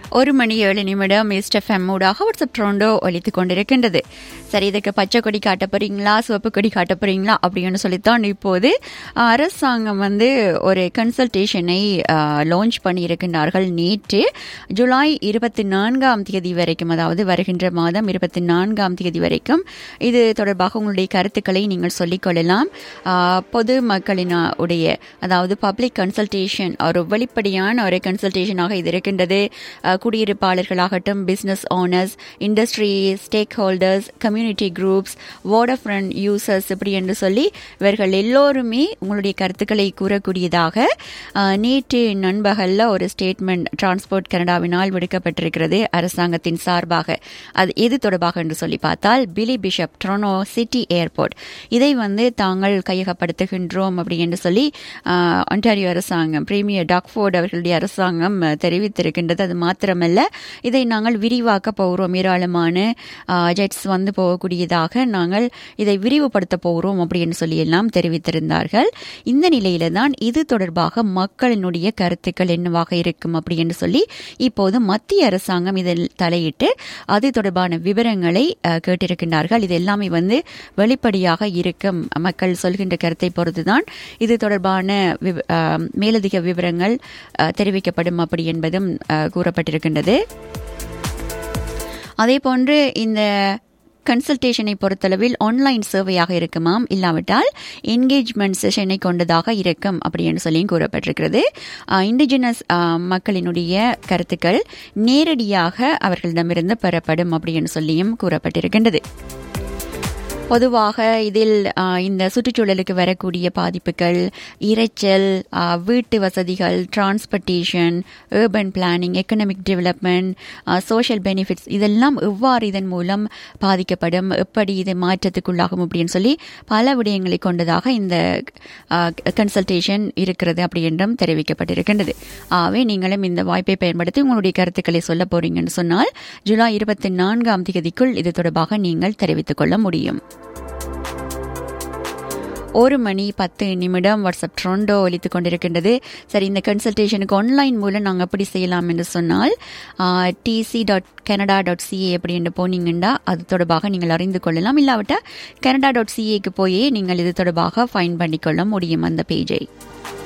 ஒரு மணி ஏழு நிமிடம் எஸ்டெஃப்எம் ஊடாக வாட்ஸ்அப் ட்ரோண்டோ ஒலித்து கொண்டிருக்கின்றது சரி இதுக்கு பச்சை கொடி காட்ட போறீங்களா சிவப்பு கொடி காட்ட போறீங்களா அப்படின்னு சொல்லித்தான் இப்போது அரசாங்கம் வந்து ஒரு கன்சல்டேஷனை லான்ச் பண்ணியிருக்கின்றார்கள் நேற்று ஜூலை இருபத்தி நான்காம் தேதி வரைக்கும் அதாவது வருகின்ற மாதம் இருபத்தி நான்காம் தேதி வரைக்கும் இது தொடர்பாக உங்களுடைய கருத்துக்களை நீங்கள் சொல்லிக் கொள்ளலாம் பொது மக்களின் உடைய அதாவது பப்ளிக் கன்சல்டேஷன் ஒரு வெளிப்படையான ஒரு கன்சல்டேஷனாக இது இருக்கின்றது குடியிருப்பாளர்களாகட்டும் business owners industry stakeholders community groups waterfront users இப்படி என்று சொல்லி இவர்கள் எல்லோருமே உங்களுடைய கருத்துக்களை கூறக்கூடியதாக நேற்று நண்பகல்ல ஒரு ஸ்டேட்மெண்ட் டிரான்ஸ்போர்ட் கனடாவினால் விடுக்கப்பட்டிருக்கிறது அரசாங்கத்தின் சார்பாக அது எது தொடர்பாக என்று சொல்லி பார்த்தால் Billy Bishop Toronto city airport இதை வந்து தாங்கள் கையகப்படுத்துகின்றோம் அப்படி என்று சொல்லி ஒன்டாரியோ அரசாங்கம் பிரீமியர் டாக்ஃபோர்ட் அவர்களுடைய அரசாங்கம் தெரிவித்திருக்கின்றது அது மாத்திரமல்ல இதை நாங்கள் விரிவாக்க போகிறோம் ஏராளமான ஜெட்ஸ் வந்து போகக்கூடியதாக நாங்கள் இதை விரிவுபடுத்த போகிறோம் அப்படின்னு சொல்லி எல்லாம் தெரிவித்திருந்தார்கள் இந்த நிலையில தான் இது தொடர்பாக மக்களினுடைய கருத்துக்கள் என்னவாக இருக்கும் அப்படின்னு சொல்லி இப்போது மத்திய அரசாங்கம் இதில் தலையிட்டு அது தொடர்பான விவரங்களை கேட்டிருக்கின்றார்கள் இது எல்லாமே வந்து வெளிப்படையாக இருக்கும் மக்கள் சொல்கின்ற கருத்தை பொறுத்துதான் இது தொடர்பான மேலதிக விவரங்கள் தெரிவிக்கப்படும் அப்படி என்பதும் கூறப்பட்டிருக்கின்றது அதே போன்று இந்த கன்சல்டேஷனை பொறுத்தளவில் ஆன்லைன் சேவையாக இருக்குமாம் இல்லாவிட்டால் என்கேஜ்மெண்ட் செஷனை கொண்டதாக இருக்கும் அப்படின்னு சொல்லியும் கூறப்பட்டிருக்கிறது இண்டிஜினஸ் மக்களினுடைய கருத்துக்கள் நேரடியாக அவர்களிடமிருந்து பெறப்படும் அப்படின்னு சொல்லியும் கூறப்பட்டிருக்கின்றது பொதுவாக இதில் இந்த சுற்றுச்சூழலுக்கு வரக்கூடிய பாதிப்புகள் இரைச்சல் வீட்டு வசதிகள் transportation urban planning economic development social benefits இதெல்லாம் எவ்வாறு இதன் மூலம் பாதிக்கப்படும் எப்படி இது மாற்றத்துக்குள்ளாகும் அப்படின்னு சொல்லி பல விடயங்களை கொண்டதாக இந்த கன்சல்டேஷன் இருக்கிறது அப்படி என்றும் தெரிவிக்கப்பட்டிருக்கின்றது ஆகவே நீங்களும் இந்த வாய்ப்பை பயன்படுத்தி உங்களுடைய கருத்துக்களை சொல்ல போறீங்கன்னு சொன்னால் ஜூலை இருபத்தி நான்காம் தேதிக்குள் இது தொடர்பாக நீங்கள் தெரிவித்துக் கொள்ள முடியும் ஒரு மணி பத்து நிமிடம் வாட்ஸ்அப் ட்ரோண்டோ ஒலித்து கொண்டிருக்கின்றது சரி இந்த கன்சல்டேஷனுக்கு ஆன்லைன் மூலம் நாங்கள் எப்படி செய்யலாம் என்று சொன்னால் DC dot Canada dot CA அப்படின்னு போனீங்கன்னா அது தொடர்பாக நீங்கள் அறிந்து கொள்ளலாம் இல்லாவிட்டால் கனடா டாட் சிஏக்கு போய் நீங்கள் இது தொடர்பாக ஃபைன் பண்ணிக்கொள்ள முடியும் அந்த பேஜை